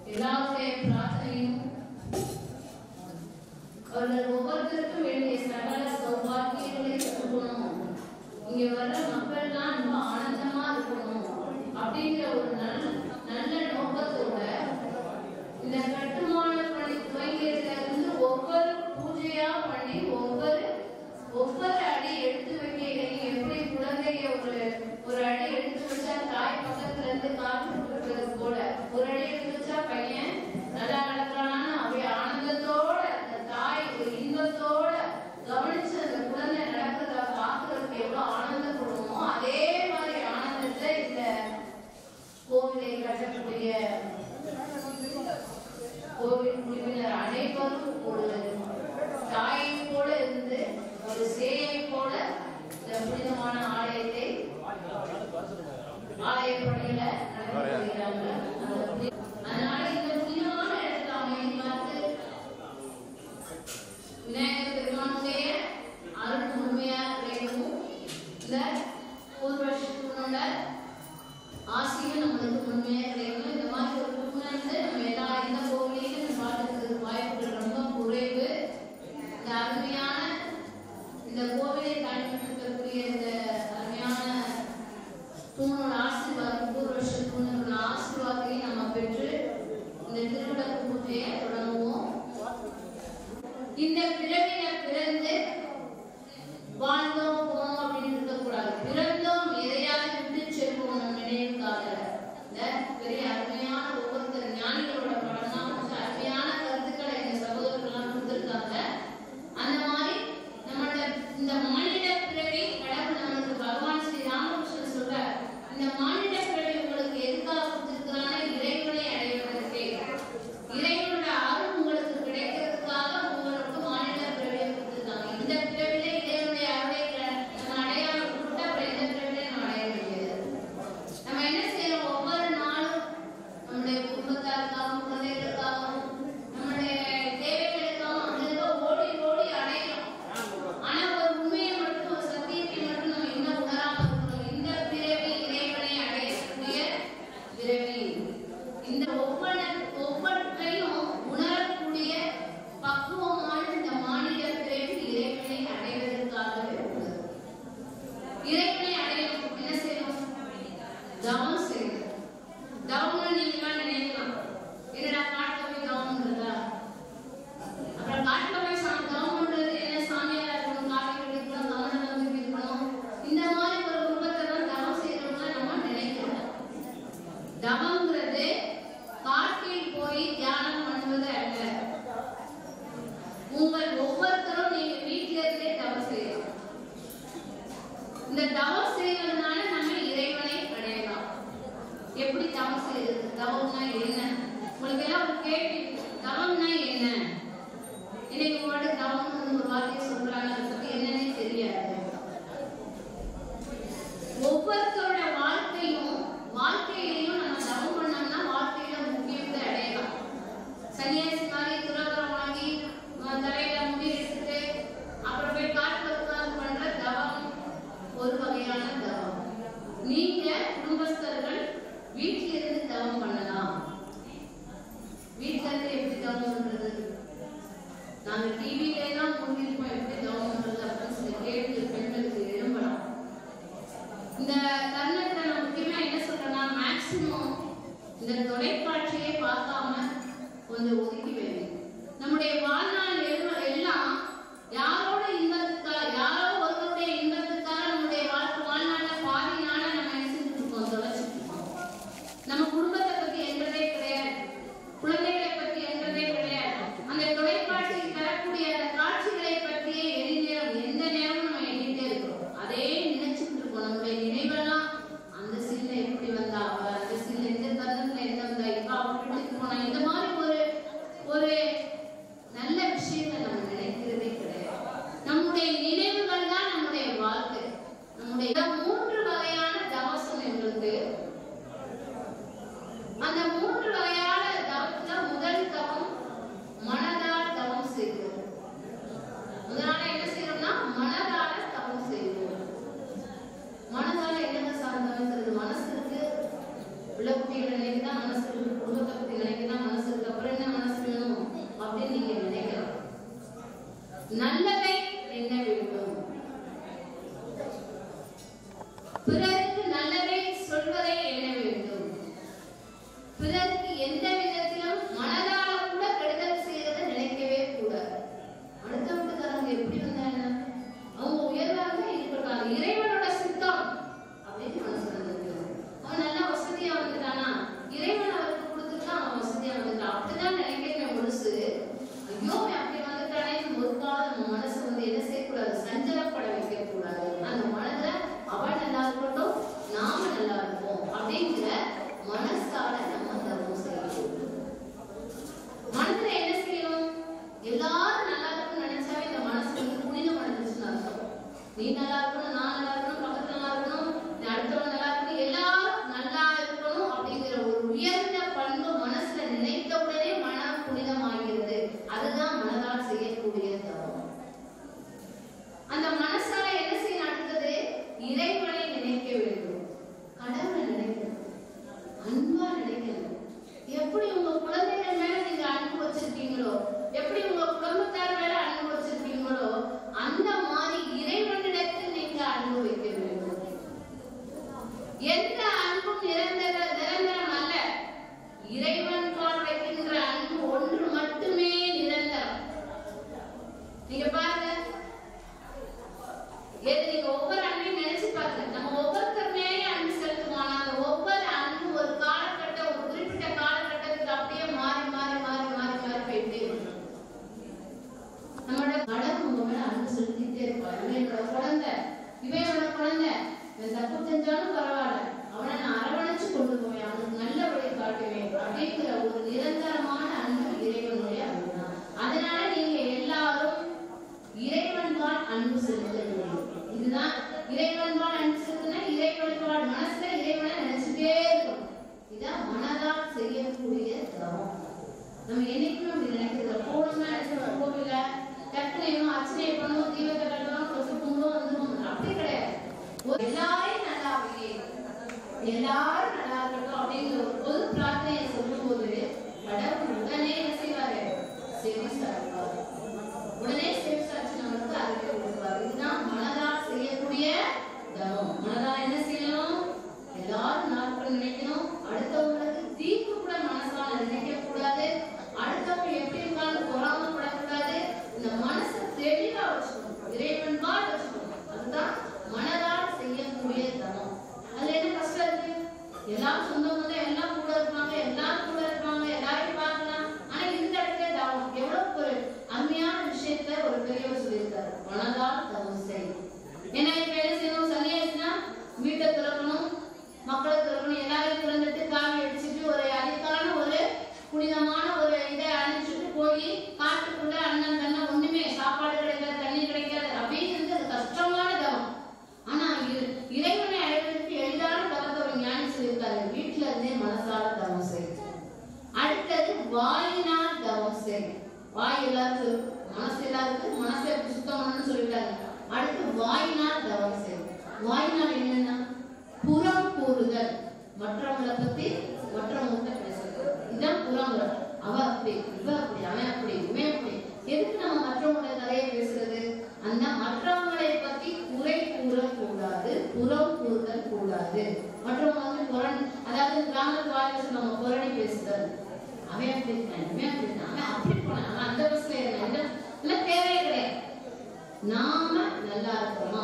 எல்லாருடைய பிரார்த்தனையும் அவர்கள் ஒவ்வொருத்தருக்கும் வேண்டிய சகல சௌபாக்கியங்களை கொடுக்கணும் இங்க வர்ற மக்கள்லாம் ரொம்ப ஆனந்தமா இருக்கணும் அப்படிங்கிற ஒரு நல்ல நல்ல நோக்கத்தோட இந்த கட்டுமான பணி துவங்கியதுல இருந்து ஒவ்வொரு பூஜையா பண்ணி ஒவ்வொரு ஒவ்வொரு அடி எடுத்து வைக்கையிலையும் எப்படி குழந்தைய ஒரு ஒரு அடி எடுத்து வச்சா தாய் பக்கத்துல இருந்து காத்து கொடுக்கறது போல ஒரு அடி எடுத்து வச்சா பையன் நல்லா நடக்கிறான்னு அப்படியே ஆனந்தத்தோட அந்த தாய் ஒரு இன்பத்தோட கவனிச்சு அந்த குழந்தை நடக்கிறத பார்க்கறதுக்கு எவ்வளவு ஆனந்தப்படுமோ அதே மாதிரி ஆனந்தத்தை இந்த கோவிலை கட்டக்கூடிய கோவில் குழுவினர் அனைவரும் ஒரு தாயை போல இருந்து ஒரு சேயை போல இந்த புனிதமான ஆலயத்தை ஆலய பணியில நடத்தி வருகிறாங்க அதனால இந்த புனிதமான இடத்துல அமைதி பார்த்து விநாயகர் பெருமானுடைய அருள் முழுமையா கிடைக்கவும் இந்த பூர்வஷனோட ஆசையும் நம்மளுக்கு முழுமையா கிடைக்கும் இந்த மாதிரி ஒரு புண்ணந்து நம்ம எல்லா எந்த கோவிலையும் பார்க்கறதுக்கு வாய்ப்புகள் ரொம்ப குறைவு இந்த அருமையான இந்த கோவிலை பயன்படுத்தக்கூடிய இந்த அருமையான தூணோட ஆசீர்வாதம் பூர்வஷ தூணோட ஆசீர்வாதத்தையும் நம்ம பெற்று இந்த திருவிளக்கு பூஜையை தொடங்குவோம் இந்த பிறவில பிறந்து வாழ்ந்தோம் போனோம் அப்படின்னு இருக்கக்கூடாது பிறந்தோம் எதையாவது விட்டு செல்வோம் நம் நினைவுக்காக இந்த பெரிய அருமையான ஒவ்வொருத்தர் ஞானிகளோட படம் தான் கொஞ்சம் அருமையான கருத்துக்களை இந்த சகோதரர்கள்லாம் கொடுத்துருக்காங்க அந்த மாதிரி நம்மளோட இந்த மானிட பிறவி கடவுள் நமக்கு பகவான் ஸ்ரீ ராமகிருஷ்ணன் சொல்ற இந்த மானிட பிறவி உங்களுக்கு எதுக்காக கொடுத்திருக்கிறான இறைவனை அடைவதற்கு இறைவனோட அருள் உங்களுக்கு கிடைக்கிறதுக்காக உங்களுக்கு மாநில பிறவியை கொடுத்திருக்காங்க இந்த பிறவிலே இறைவனுடைய அருளை க- நம்ம அடையாம விட்டுட்டா அப்புறம் எந்த பிறவிலையும் நம்ம அடைய முடியாது நம்ம என்ன செய்யறோம் ஒவ்வொரு நாளும் நம்முடைய குடும்பத்தாருக்காகவும் குழந்தைகளுக்காகவும் நம்முடைய தேவைகளுக்காகவும் அங்கிருக்க ஓடி ஓடி அடைகிறோம் ஆனா ஒரு உண்மையை மட்டும் ஒரு சத்தியத்தை மட்டும் நம்ம இன்னும் உணராம இருக்கிறோம் இந்த பிறவி இறைவனை அடையக்கூடிய பிறவி இந்த ஒவ்வொரு ஒவ்வொன்றையும் உணரக்கூடிய பக்குவமான இந்த மாநில பிறவி இறைவனை அடைவதற்காகவே உள்ளது இறைவனை அடையணும் என்ன செய்யணும் தவம் செய்யணும் தவம்னு நீங்களாம் நினைக்கலாம் என்னடா காட்டுல போய் தவம் பண்றதா அப்புறம் காட்டுல போய் சாமி தவம் பண்றது என்ன சாமியா இருக்கணும் காட்டு கட்டிக்கணும் கவனம் வந்து இருக்கணும் இந்த மாதிரி ஒரு குடும்பத்தை தான் தவம் செய்யறவங்க நம்ம நினைக்கிறோம் தவங்கிறது காட்டில் போய் தியானம் பண்ணுவது அல்ல உங்கள் ஒவ்வொருத்தரும் நீங்க வீட்டில இருந்தே தவம் செய்யலாம் இந்த தவம் செய்வதனால நம்ம இறைவனை அடையலாம் எப்படி தவம் செய்யறது தவம்னா என்ன உங்களுக்கு எல்லாம் ஒரு கேள்வி இருக்கு. தவம்னா என்ன இன்னைக்கு உங்களோட தவம்னு ஒரு வார்த்தையை சொல்றாங்க அதை பத்தி என்னன்னே தெரியாது ஒவ்வொருத்தரோட வாழ்க்கையும் வாழ்க்கையிலையும் நம்ம தவம் பண்ணோம்னா வாழ்க்கையில முக்கியத்தை அடையலாம் சன்னியாசி மாதிரி துறவரம் வாங்கி அஹ், தலையில முடி எடுத்துட்டு அப்புறம் போய் காட்டுல உட்கார்ந்து பண்ற தவம் ஒரு வகையான தவம் நீங்க குடும்பஸ்தர்கள் வீட்டில இருந்து தவம் பண்ணலாம் வீட்ல இருந்து எப்படி தவம் பண்றது நாங்க டிவில தான் மூழ்கிருப்போம் எப்படி தவம் பண்றது அப்படின்னு சில கேள்வி பெண்களுக்கு எழும்பலாம் இந்த தருணத்துல நான் முக்கியமா என்ன சொல்றேன்னா மேக்சிமம் இந்த தொலைக்காட்சியை பார்க்காம கொஞ்சம் ஒதுக்கி வைங்க நம்முடைய வாழ்நாள் எல்லாம் எல்லாம் யாரோட இன்பத்துக்காக யாரோ ஒருவருடைய இன்பத்துக்காக நம்முடைய வாழ்க்கை வாழ்நாள்ல பாதி நாளா நம்ம என்ன செஞ்சுட்டு இருக்கோம் தொலைச்சிட்டு இருக்கோம் நம்ம குடும்பத்தை பத்தி என்றதே கிடையாது குழந்தைகளை பத்தி என்றதே கிடையாது அந்த தொலைக்காட்சி தரக்கூடிய அந்த காட்சிகளை பற்றியே எந்நேரம் எந்த நேரமும் நம்ம எண்ணிட்டே இருக்கிறோம் அதே நினைச்சுட்டு இருக்கோம் நம்முடைய நினைவெல்லாம் அந்த சீன்ல எப்படி வந்தா அவ அந்த சீன்ல எந்த தருணத்துல என்ன வந்தா இப்ப அவ வீட்டுக்கு போனா இந்த மாதிரி ஒரு ஒரு இறைவன் பால் வைக்கின்ற அன்பு ஒன்று மட்டுமே நிரந்தரம் நீங்க பாருங்க எது நீங்க ஒவ்வொரு அன்பையும் நினைச்சு பாருங்க நம்ம ஒவ்வொருத்தர் மேலேயும் அன்பு செலுத்துவோம் ஆனா அந்த ஒவ்வொரு அன்பு ஒரு காலகட்டம் ஒரு குறிப்பிட்ட காலகட்டத்துக்கு அப்படியே மாறி மாறி மாறி மாறி மாறி போயிட்டே இருக்கும் நம்மளோட கடவுள் உங்க மேல அன்பு செலுத்திட்டே இருப்பா இவன் என்னோட குழந்தை இவன் என்னோட குழந்தை இவன் தப்பு செஞ்சாலும் பரவாயில்ல அவனை நான் அரவணைச்சு கொண்டு போவேன் அவனுக்கு நல்ல வழி காட்டுவேன் அப்படிங்கிற ஒரு நிரந்தரமான அன்பு இறைவனுடைய அன்பு தான் அதனால நீங்க எல்லாரும் இறைவன்பால் அன்பு செலுத்த வேண்டும் இதுதான் இறைவன்பால் அன்பு செலுத்தினா இறை வழிபாடு மனசுல இறைவனை நினைச்சுட்டே இருக்கும் இதான் மனதால் செய்யக்கூடிய தவம் நம்ம என்னைக்குமே அப்படி நினைக்கிறது போகணும்னா நினைச்சோம் கோவில டக்குனு அர்ச்சனை பண்ணுவோம் தீபத்தை கட்டணும் கொசு கும்பிடுவோம் வந்துடும் அப்படி கிடையாது ஒரு எல்லாரையும் நல்லா அப்படியே எல்லாரும் நல்லா இருக்கட்டும் அப்படிங்கிற ஒரு பொது பிரார்த்தனையை சொல்லும்போது கடவுள் உடனே என்ன செய்வாரு செவி சாய்ப்பாரு உடனே செவி சாய்ச்சி நம்மளுக்கு அறிக்கை கொடுப்பாரு இதுதான் மனதால் செய்யக்கூடிய தவம் மனதால் என்ன செய்யணும் எல்லாரும் நாட்கள் நினைக்கணும் அடுத்தவங்களுக்கு தீர்ப்பு கூட மனசால நினைக்க கூடாது அடுத்தவங்க எப்படி இருக்கான்னு பொறாமப்படக்கூடாது இந்த மனசை தெளிவா வச்சுக்கணும் இறைவன் பால் வச்சுக்கணும் அதுதான் மனதால் செய்யக்கூடிய தவம் அதுல என்ன கஷ்டம் இருக்கு எல்லாம் சொந்த பந்தம் எல்லாம் கூட இருப்பாங்க எல்லாம் கூட இருப்பாங்க எல்லாரையும் பார்க்கலாம் ஆனா இந்த இடத்துல தவம் எவ்வளவு ஒரு அருமையான விஷயத்த ஒரு பெரியவர் சொல்லியிருக்காரு மனதால் தவம் செய் ஏன்னா இப்ப என்ன செய்யணும் சன்னியாசினா வீட்டை திறக்கணும் மக்களை திறக்கணும் எல்லாரையும் திறந்துட்டு காவி அடிச்சுட்டு ஒரு அடிக்கான ஒரு புனிதமான ஒரு இதை அணிச்சுட்டு போய் காட்டுக்குள்ள அண்ணன் தண்ணன் ஒண்ணுமே சாப்பாடு கிடைக்காது தண்ணி கிடைக்காது அப்படிங்கிறது அது கஷ்டமான தவம் ஆனா இ- இறைவனை அடைவதற்கு எளிதான தவத்தை ஒரு ஞானி சொல்லியிருக்காரு வீட்டுல இருந்தே மனசால தவம் செய் அடுத்தது வாயினால் தவம் செய் வாய் எல்லாருக்கும் இருக்கு. மனசு எல்லாருக்கும் மனசை எப்படி சுத்தம் பண்ணணும்னு சொல்லிட்டாங்க அடுத்து வாயினால் தவம் செய் வாயினால் என்னன்னா புறம் கூறுதல் மற்றவங்களை பத்தி மற்றவங்கள்ட்ட பேசுறது இதான் புறங்கள் அவ அப்படி இவ அப்படி அவன் அப்படி இவன் அப்படி எதுக்கு நம்ம மற்றவங்களுடைய கதையை பேசுறது அந்த மற்றவங்களை பத்தி குறை கூறக்கூடாது புறம் கூறுதல் கூடாது மற்றவங்க வந்து புரணி அதாவது கிராமத்து வாயில சொல்லுவாங்க புரணி பேசுதல் அவன் அப்படி இருக்கான் இவன் அப்படி இருக்கான் அவன் அப்படி போனான் அவன் அந்த பஸ்ல இருந்தான் இந்த இதெல்லாம் தேவையே கிடையாது நாம நல்லா இருக்கோமா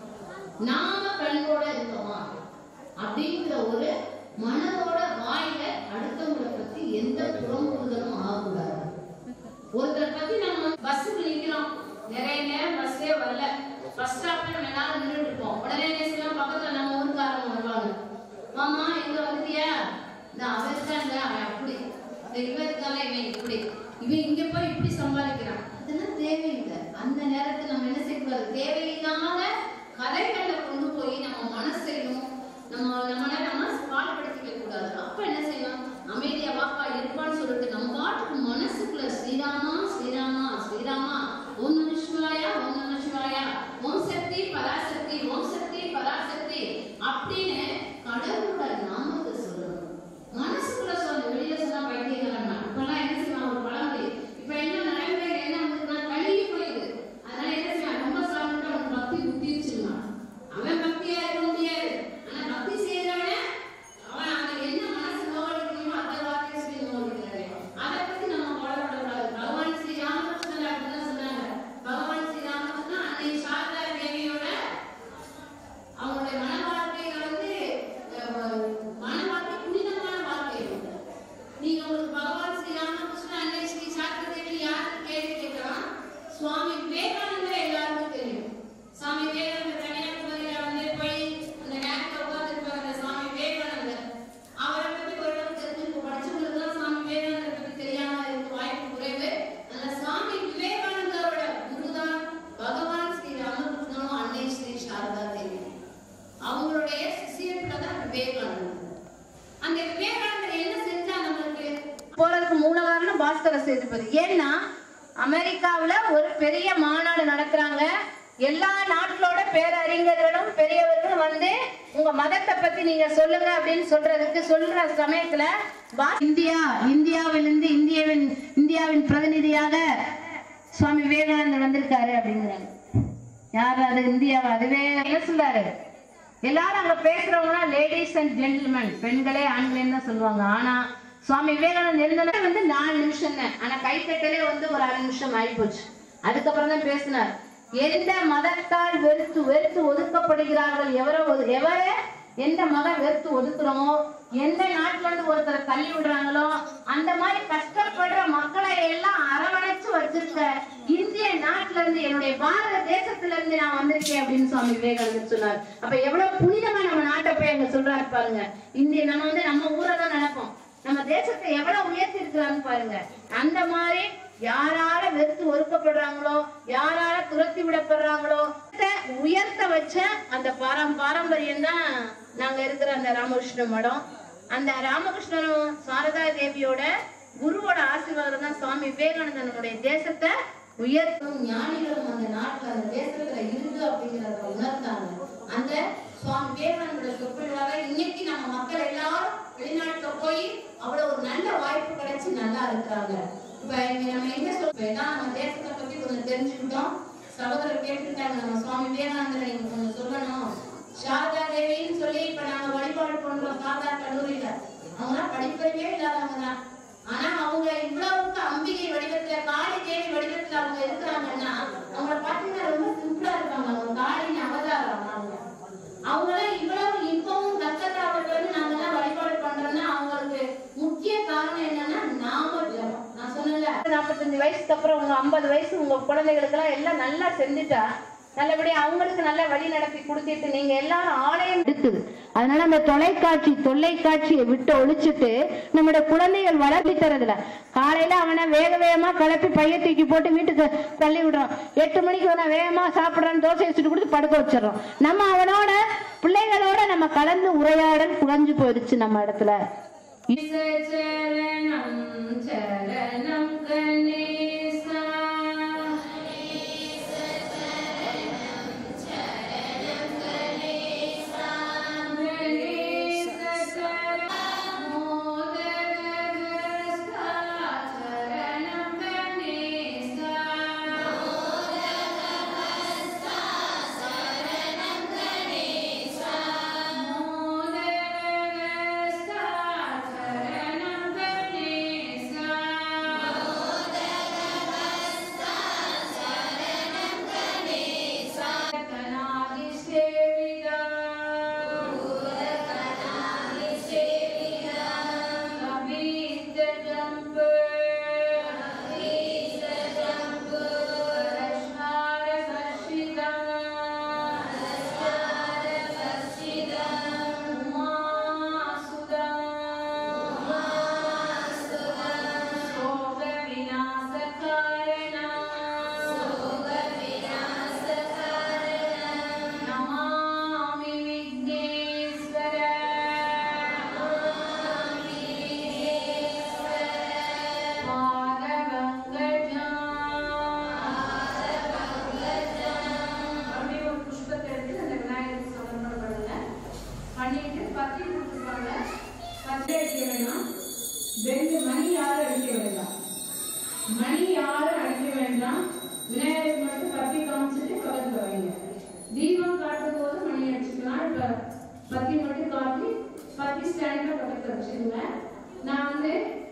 நாம கண்கோட இருக்கோமா அப்படிங்கிற ஒரு மனதோட வாயில அடுத்தவங்களை பத்தி எந்த புறம்புறுதலும் ஆகக்கூடாது ஒருத்தரை பத்தி நம்ம பஸ்ஸுக்கு நிக்கிறோம் நிறைய நேரம் பஸ்ஸே வரல பஸ் ஸ்டாப்ல நம்ம எல்லாரும் நின்றுட்டு இருப்போம் உடனே என்ன செய்யலாம் பக்கத்துல நம்ம ஊருக்காரங்க வருவாங்க மாமா எங்க வந்துட்டியா இந்த அவன் இருக்கான்ல அவன் அப்படி இந்த இவன் இருக்கான்ல இவன் இப்படி இவன் இங்க போய் இப்படி சம்பாதிக்கிறான் அதெல்லாம் தேவையில்லை அந்த நேரத்துல நம்ம என்ன செய்யக்கூடாது தேவையில்லாத கதைகளை கொண்டு போய் நம்ம மனசையும் நம்ம நம்மளை நம்ம பாடுபடுத்திக்க கூடாது அப்ப என்ன செய்யணும் அமைதியா வாப்பா இருப்பான்னு சொல்லிட்டு நம்ம பாட்டுக்கு மனசுக்குள்ள ஸ்ரீராமா ஸ்ரீராமா ஸ்ரீராமா ஓம் நம சிவாயா ஓம் நம சிவாயா ஓம் சக்தி பராசக்தி ஓம் சக்தி பராசக்தி அப்படின்னு கடவுளோட நாமத்தை சொல்லணும் மனசுக்குள்ள சொல்ல வெளியில சொன்னா பைத்தியக்காரன் இப்பெல்லாம் என்ன செய்வான் ஒரு பழமொழி இப்ப என்ன நிறைய பேர் என்ன வந்துருக்குன்னா கழுகி போயிடுது அதனால என்ன செய்வான் ரொம்ப சாப்பிட்டு அவன் பக்தி புத்திச்சுருவான் அவன் பக்தியா இருக்க முடியாது ஆனா பக்தி செய்யறவன் அவன் அவன் என்ன மனசு நோவடிக்கணுமோ அந்த வார்த்தையை சொல்லி நோவடிக்கிறாரு அதை பத்தி நம்ம கவலைப்படக்கூடாது பகவான் ஸ்ரீ ராமகிருஷ்ணன் அப்படிதான் சொன்னாங்க பகவான் ஸ்ரீ ராமகிருஷ்ணன் அன்னை சாரதா தேவியோட அவங்களுடைய மன வாழ்க்கையில வந்து அஹ், மன வாழ்க்கை புனிதமான வாழ்க்கை நீங்க உங்களுக்கு பகவான் ஸ்ரீ ராமகிருஷ்ணன் அன்னை ஸ்ரீ சாரதா தேவி யாருக்கு கேள்வி கேட்கலாம் சுவாமி விவேகானந்தர் எல்லாருக்கும் தெரியும் சுவாமி விவேகானந்தர் கன்னியாகுமரியில வந்து போய் அந்த நேரத்துல உட்கார்ந்துருப்பாங்க அந்த சுவாமி விவேகானந்தர் அவரை பத்தி ஒரு அளவுக்கு தெரிஞ்சிருக்கும் படிச்சவங்களுக்குலாம் சுவாமி விவேகானந்தர் பத்தி தெரியாம இருக்க வாய்ப்பு குறைவு அந்த சுவாமி விவேகானந்தரோட குருதான் பகவான் ஸ்ரீ ராமகிருஷ்ணனும் அன்னை ஸ்ரீ சாரதா தேவி அவங்களுடைய சிஷியத்துல தான் விவேகானந்தர் அந்த விவேகானந்தர் என்ன செஞ்சா நம்மளுக்கு போறதுக்கு மூல காரணம் பாஸ்கர சேதுபதி ஏன்னா அமெரிக்காவுல ஒரு பெரிய மாநாடு நடத்துறாங்க எல்லா நாட்டிலோட பேரறிஞர்களும் பெரியவர்களும் வந்து உங்க மதத்தை பத்தி நீங்க சொல்லுங்க அப்படின்னு சொல்றதுக்கு சொல்ற சமயத்துல பா- இந்தியா இந்தியாவிலிருந்து இந்தியாவின் இந்தியாவின் பிரதிநிதியாக சுவாமி விவேகானந்தர் வந்திருக்காரு அப்படிங்கிறாங்க யார் அது இந்தியாவா அதுவே என்ன சொல்றாரு எல்லாரும் அங்க பேசுறவங்கன்னா லேடிஸ் அண்ட் ஜென்டில்மேன் பெண்களே ஆண்களேன்னு தான் சொல்லுவாங்க ஆனா சுவாமி விவேகானந்தர் எழுதின வந்து நாலு நிமிஷம் தான் ஆனா கைத்தட்டலே வந்து ஒரு அரை நிமிஷம் ஆகி போச்சு அதுக்கப்புறம் தான் பேசினார் எந்த மதத்தால் வெறுத்து வெறுத்து ஒதுக்கப்படுகிறார்கள் எவரோ ஒது- எவரை எந்த மதம் வெறுத்து ஒதுக்குறோமோ எந்த நாட்டுல இருந்து ஒருத்தரை தள்ளி விடுறாங்களோ அந்த மாதிரி கஷ்டப்படுற மக்களை எல்லாம் அரவணைச்சு வச்சிருக்க இந்திய நாட்டுல இருந்து என்னுடைய பாரத தேசத்துல இருந்து நான் வந்திருக்கேன் அப்படின்னு சுவாமி விவேகானந்தர் சொன்னார் அப்ப எவ்வளவு புனிதமா நம்ம நாட்டை போய் அங்க சொல்றாரு பாருங்க இந்திய நம்ம வந்து நம்ம ஊரை தான் நினைப்போம் நம்ம தேசத்தை எவ்வளவு உயர்த்தி இருக்கிறான்னு பாருங்க அந்த மாதிரி யாரால வெறுத்து ஒதுக்கப்படுறாங்களோ யாரால துரத்தி விடப்படுறாங்களோ உயர்த்த- உயர்த்த வச்ச அந்த பாரம் பாரம்பரியம் தான் நாங்க இருக்கிற அந்த ராமகிருஷ்ண மடம் அந்த ராமகிருஷ்ணனும் சாரதா தேவியோட குருவோட ஆசீர்வாதம் தான் சுவாமி விவேகானந்தனுடைய தேசத்தை உயர்த்தும் ஞானிகளும் அந்த நாட்டுல அந்த தேசத்துல இருக்கு அப்படிங்கிறத உணர்ந்தாங்க அந்த சுவாமி விவேகானந்தோட சொற்பொழிவாக இன்னைக்கு நம்ம மக்கள் எல்லாரும் வெளிநாட்டுல போய் அவ்வளவு ஒரு நல்ல வாய்ப்பு கிடைச்சு நல்லா இருக்கிறாங்க இப்ப இங்க நம்ம என்ன சொல்றோம் நம்ம தேசத்தை பத்தி கொஞ்சம் தெரிஞ்சுக்கிட்டோம் சகோதரர் கேட்டுக்கிட்டாங்க நம்ம சுவாமி விவேகானந்தரை நீங்க கொஞ்சம் சொல்லணும் சாரதா தேவின்னு சொல்லி இப்ப நாங்க வழிபாடு பண்றோம் சாரதா கல்லூரியில அவங்களாம் படிப்பறிவே இல்லாதவங்க தான் ஆனா அவங்க இவ்வளவுக்கு அம்பிகை வடிவத்துல காளி தேவி வடிவத்துல அவங்க இருக்கிறாங்கன்னா அவங்கள பாத்தீங்கன்னா ரொம்ப சிம்பிளா இருப்பாங்க அவங்க காளியின் அவதாரம் அவங்க அவங்களாம் இவ்வளவு இப்பவும் கஷ்டத்தாவர்கள் வந்து நாங்க எல்லாம் வழிபாடு பண்றோம்னா அவங்களுக்கு முக்கிய காரணம் என்னன்னா நாம ஜபம் நான் சொன்னல நாற்பத்தஞ்சு வயசுக்கு அப்புறம் உங்க ஐம்பது வயசு உங்க குழந்தைகளுக்கு எல்லாம் எல்லாம் நல்லா செஞ்சுட்டா நல்லபடியா அவங்களுக்கு நல்ல வழி நடத்தி கொடுத்துட்டு நீங்க எல்லாரும் ஆலயம் இருக்குது அதனால அந்த தொலைக்காட்சி தொல்லைக்காட்சியை விட்டு ஒழிச்சிட்டு நம்முடைய குழந்தைகள் வளர்த்தி தரதுல காலையில அவனை வேக வேகமா கிளப்பி பைய தூக்கி போட்டு வீட்டுக்கு தள்ளி விடுறோம் எட்டு மணிக்கு அவனை வேகமா சாப்பிடுறான்னு தோசை வச்சுட்டு கொடுத்து படுக்க வச்சிடறோம் நம்ம அவனோட பிள்ளைகளோட நம்ம கலந்து உரையாடல் குறைஞ்சு போயிடுச்சு நம்ம இடத்துல சரணம் சரணம் கணேசா கணேச சரணம் மோதகஸ்தா சரணம் கணேசா மோதகஸ்தா சரணம் கணேசா கனாதி சேவிதா கபீத ஜம்ப ரஷ்மார சஷிதா உமாசுதா சோக விநாசகாரணா நமாமி விக்னேஸ்வர பாதபங்கஜா அப்படியே ஒரு புஷ்பத்தை எடுத்து அந்த விநாயகருக்கு சமர்ப்பணம் பண்ணுங்க பண்ணிட்டு பத்தி கொடுத்துருப்பாங்க பத்தி அடிக்க வேணாம் ரெண்டு மணி யாரும் அடிக்க வேண்டாம் மணி யாரும் அடிக்க வேண்டாம் விநாயகருக்கு மட்டும் பத்தி காமிச்சிட்டு பக்கத்துல வைங்க தீபம் காட்டும் போது மணி அடிச்சுக்கலாம் இப்ப பத்தி மட்டும் காட்டி பத்தி ஸ்டாண்ட்ல பக்கத்துல வச்சுக்கோங்க நான் வந்து